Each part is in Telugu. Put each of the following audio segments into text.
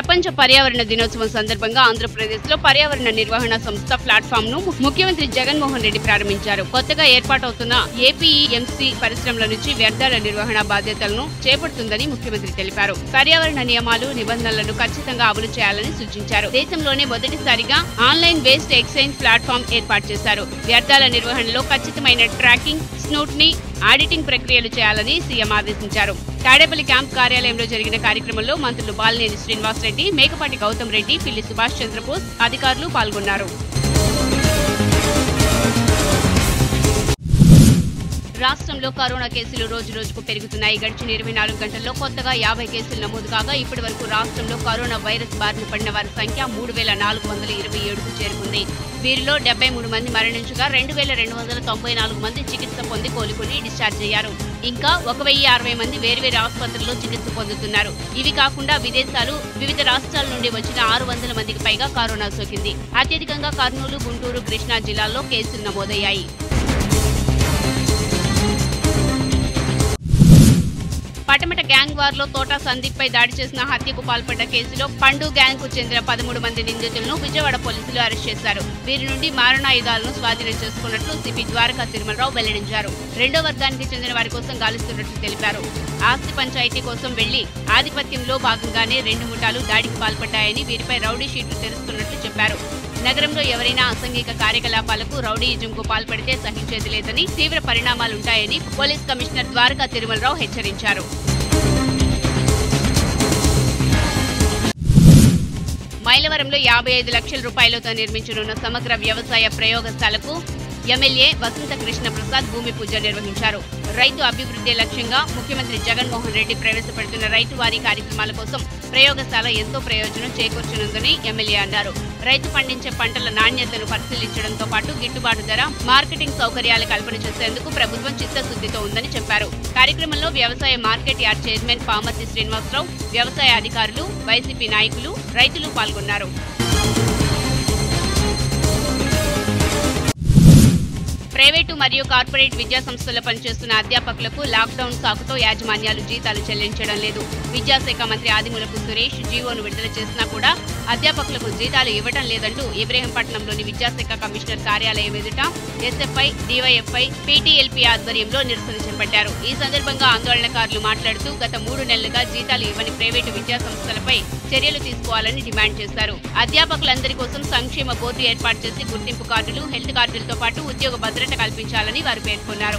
ప్రపంచ పర్యావరణ దినోత్సవం సందర్భంగా ఆంధ్రప్రదేశ్ లో పర్యావరణ నిర్వహణ సంస్థ ప్లాట్ఫామ్ ను ముఖ్యమంత్రి జగన్మోహన్ రెడ్డి ప్రారంభించారు కొత్తగా ఏర్పాటవుతున్న ఏపీఎంసీ పరిశ్రమల నుంచి వ్యర్థాల నిర్వహణ బాధ్యతలను చేపడుతుందని ముఖ్యమంత్రి తెలిపారు పర్యావరణ నియమాలు నిబంధనలను ఖచ్చితంగా అమలు చేయాలని సూచించారు దేశంలోనే మొదటిసారిగా ఆన్లైన్ వేస్ట్ ఎక్స్చేంజ్ ప్లాట్ఫామ్ ఏర్పాటు చేశారు వ్యర్థాల నిర్వహణలో ఖచ్చితమైన ట్రాకింగ్ స్నూట్ని ఆడిటింగ్ ప్రక్రియలు చేయాలని సీఎం ఆదేశించారు తాడేపల్లి క్యాంప్ కార్యాలయంలో జరిగిన కార్యక్రమంలో మంత్రులు బాలినేని శ్రీనివాసరెడ్డి మేకపాటి గౌతమ్ రెడ్డి పిల్లి సుభాష్ చంద్రబోస్ అధికారులు పాల్గొన్నారు రాష్ట్రంలో కరోనా కేసులు రోజు రోజుకు పెరుగుతున్నాయి గడిచిన ఇరవై నాలుగు గంటల్లో కొత్తగా యాభై కేసులు నమోదు కాగా ఇప్పటి వరకు రాష్ట్రంలో కరోనా వైరస్ బారిన పడిన వారి సంఖ్య మూడు వేల నాలుగు వందల ఇరవై ఏడుకు చేరుకుంది వీరిలో డెబ్బై మూడు మంది మరణించగా రెండు వేల రెండు వందల తొంభై నాలుగు మంది చికిత్స పొంది కోలుకుని డిశ్చార్జ్ అయ్యారు ఇంకా ఒక వెయ్యి అరవై మంది వేర్వేరు ఆసుపత్రుల్లో చికిత్స పొందుతున్నారు ఇవి కాకుండా విదేశాలు వివిధ రాష్ట్రాల నుండి వచ్చిన ఆరు వందల మందికి పైగా కరోనా సోకింది అత్యధికంగా కర్నూలు గుంటూరు కృష్ణా జిల్లాల్లో కేసులు నమోదయ్యాయి పటమట గ్యాంగ్ వార్ లో తోటా సందీప్ పై దాడి చేసిన హత్యకు పాల్పడ్డ కేసులో పండు గ్యాంగ్ కు చెందిన పదమూడు మంది నిందితులను విజయవాడ పోలీసులు అరెస్ట్ చేశారు వీరి నుండి మారణాయుధాలను స్వాధీనం చేసుకున్నట్లు సిపి ద్వారకా తిరుమలరావు వెల్లడించారు రెండో వర్గానికి చెందిన వారి కోసం గాలిస్తున్నట్లు తెలిపారు ఆస్తి పంచాయతీ కోసం వెళ్లి ఆధిపత్యంలో భాగంగానే రెండు ముఠాలు దాడికి పాల్పడ్డాయని వీరిపై రౌడీ షీట్లు తెరుస్తున్నట్లు చెప్పారు నగరంలో ఎవరైనా అసంఘిక కార్యకలాపాలకు రౌడీయిజంకు పాల్పడితే సహించేది లేదని తీవ్ర పరిణామాలుంటాయని పోలీస్ కమిషనర్ ద్వారకా తిరుమలరావు హెచ్చరించారు మైలవరంలో యాభై ఐదు లక్షల రూపాయలతో నిర్మించనున్న సమగ్ర వ్యవసాయ ప్రయోగశాలకు ఎమ్మెల్యే వసంత కృష్ణ ప్రసాద్ భూమి పూజ నిర్వహించారు రైతు అభివృద్ధి లక్ష్యంగా ముఖ్యమంత్రి జగన్మోహన్ రెడ్డి ప్రవేశపెడుతున్న రైతు వారీ కార్యక్రమాల కోసం ప్రయోగశాల ఎంతో ప్రయోజనం చేకూర్చనుందని ఎమ్మెల్యే అన్నారు రైతు పండించే పంటల నాణ్యతను పరిశీలించడంతో పాటు గిట్టుబాటు ధర మార్కెటింగ్ సౌకర్యాల కల్పన చేసేందుకు ప్రభుత్వం చిత్తశుద్ధితో ఉందని చెప్పారు కార్యక్రమంలో వ్యవసాయ market yard chairman Pamarthi Srinivasarao వ్యవసాయ అధికారులు వైసీపీ నాయకులు రైతులు పాల్గొన్నారు ప్రైవేటు మరియు కార్పొరేట్ విద్యా సంస్థల్లో పనిచేస్తున్న అధ్యాపకులకు లాక్డౌన్ సాకుతో యాజమాన్యాలు జీతాలు చెల్లించడం లేదు విద్యాశాఖ మంత్రి ఆదిమూలపు సురేష్ జీవోను విడుదల చేసినా కూడా అధ్యాపకులకు జీతాలు ఇవ్వడం లేదంటూ ఇబ్రహీంపట్నంలోని విద్యాశాఖ కమిషనర్ కార్యాలయం ఎదుట ఎస్ఎఫ్ఐ డివైఎఫ్ఐ పీటీఎల్పీ ఆధ్వర్యంలో నిరసన చేపట్టారు ఈ సందర్భంగా ఆందోళనకారులు మాట్లాడుతూ గత మూడు నెలలుగా జీతాలు ఇవ్వని ప్రైవేటు విద్యా సంస్థలపై చర్యలు తీసుకోవాలని డిమాండ్ చేశారు అధ్యాపకులందరి కోసం సంక్షేమ బోర్డు ఏర్పాటు చేసి గుర్తింపు కార్డులు హెల్త్ కార్డులతో పాటు ఉద్యోగ భద్రత కల్పించాలని వారు పేర్కొన్నారు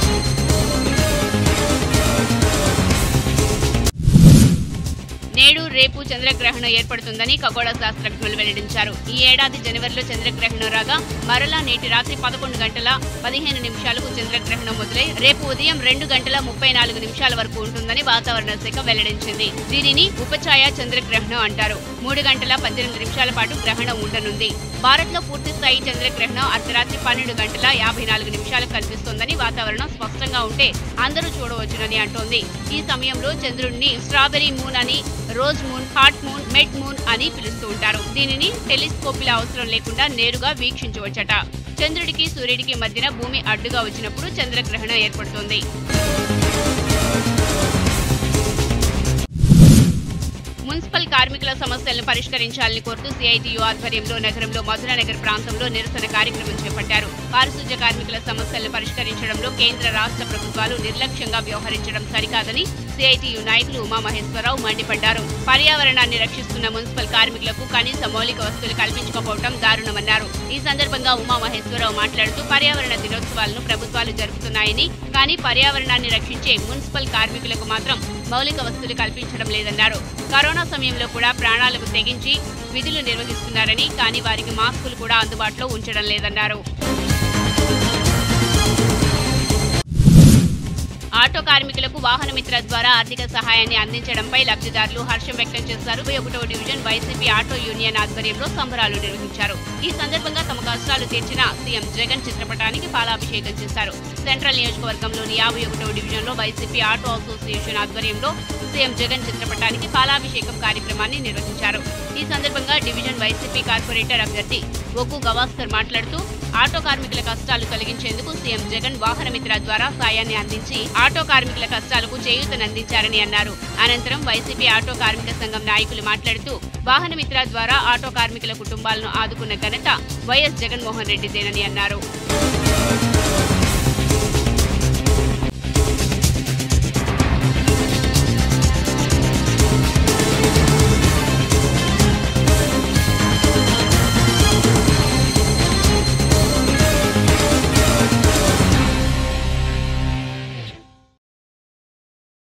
నేడు రేపు చంద్రగ్రహణం ఏర్పడుతుందని ఖగోళ శాస్త్రజ్ఞులు వెల్లడించారు ఈ ఏడాది జనవరిలో చంద్రగ్రహణం రాగా మరలా నేటి రాత్రి పదకొండు గంటల పదిహేను నిమిషాలకు చంద్రగ్రహణం మొదలై రేపు ఉదయం రెండు గంటల ముప్పై నాలుగు నిమిషాల వరకు ఉంటుందని వాతావరణ శాఖ వెల్లడించింది దీనిని ఉపఛాయ చంద్రగ్రహణం అంటారు మూడు గంటల పద్దెనిమిది నిమిషాల పాటు గ్రహణం ఉండనుంది భారత్ లో పూర్తి స్థాయి చంద్రగ్రహణం అర్ధరాత్రి పన్నెండు గంటల యాభై నాలుగు నిమిషాలకు కనిపిస్తోందని వాతావరణం స్పష్టంగా ఉంటే అందరూ చూడవచ్చునని అంటోంది ఈ సమయంలో చంద్రుడిని స్ట్రాబెరీ మూన్ అని rose moon hot moon mead moon అని పిలుస్తూ ఉంటారు దీనిని టెలిస్కోపిల అవసరం లేకుండా నేరుగా వీక్షించవచ్చట చంద్రుడికి సూర్యుడికి మధ్యన భూమి అడ్డుగా వచ్చినప్పుడు చంద్రగ్రహణం ఏర్పడుతుంది మున్సిపల్ కార్మికుల సమస్యలను పరిష్కరించాలని కోరుతూ సిఐటియు ఆధ్వర్యంలో నగరంలో మధురానగర్ ప్రాంతంలో నిరసన కార్యక్రమం చేపట్టారు పారిశుధ్య కార్మికుల సమస్యలను పరిష్కరించడంలో కేంద్ర రాష్ట్ర ప్రభుత్వాలు నిర్లక్ష్యంగా వ్యవహరించడం సరికాదని సిఐటియు నాయకులు ఉమామహేశ్వరరావు మండిపడ్డారు పర్యావరణాన్ని రక్షిస్తున్న మున్సిపల్ కార్మికులకు కనీస మౌలిక వసతులు కల్పించకపోవడం దారుణమన్నారు ఈ సందర్భంగా ఉమామహేశ్వరరావు మాట్లాడుతూ పర్యావరణ దినోత్సవాలను ప్రభుత్వాలు జరుపుతున్నాయని కానీ పర్యావరణాన్ని రక్షించే మున్సిపల్ కార్మికులకు మాత్రం మౌలిక వసతులు కల్పించడం లేదన్నారు కరోనా సమయంలో కూడా ప్రాణాలకు తెగించి విధులు నిర్వహిస్తున్నారని కానీ వారికి మాస్కులు కూడా అందుబాటులో ఉంచడం లేదన్నారు ఆటో కార్మికులకు వాహన మిత్ర ద్వారా ఆర్థిక సహాయాన్ని అందించడంపై లబ్ధిదారులు హర్షం వ్యక్తం చేశారు ఇరవై ఒకటో డివిజన్ వైసీపీ ఆటో యూనియన్ ఆధ్వర్యంలో సంబరాలు నిర్వహించారు ఈ సందర్భంగా తమ కష్టాలు తీర్చిన సీఎం జగన్ చిత్రపటానికి పాలాభిషేకం చేశారు సెంట్రల్ నియోజకవర్గంలోని యాభై ఒకటో డివిజన్లో వైసీపీ ఆటో అసోసియేషన్ ఆధ్వర్యంలో సీఎం జగన్ చిత్రపటానికి పాలాభిషేకం కార్యక్రమాన్ని నిర్వహించారు ఈ సందర్భంగా డివిజన్ వైసీపీ కార్పొరేటర్ అభ్యర్థి ఒగ్గు గవాస్కర్ మాట్లాడుతూ ఆటో కార్మికుల కష్టాలు తొలగించేందుకు సీఎం జగన్ వాహన మిత్ర ద్వారా సాయాన్ని అందించి ఆటో కార్మికుల కష్టాలకు చేయూతనందించారని అన్నారు అనంతరం వైసీపీ ఆటో కార్మిక సంఘం నాయకులు మాట్లాడుతూ వాహన మిత్ర ద్వారా ఆటో కార్మికుల కుటుంబాలను ఆదుకున్న ఘనత వైఎస్ జగన్మోహన్ రెడ్డిదేనని అన్నారు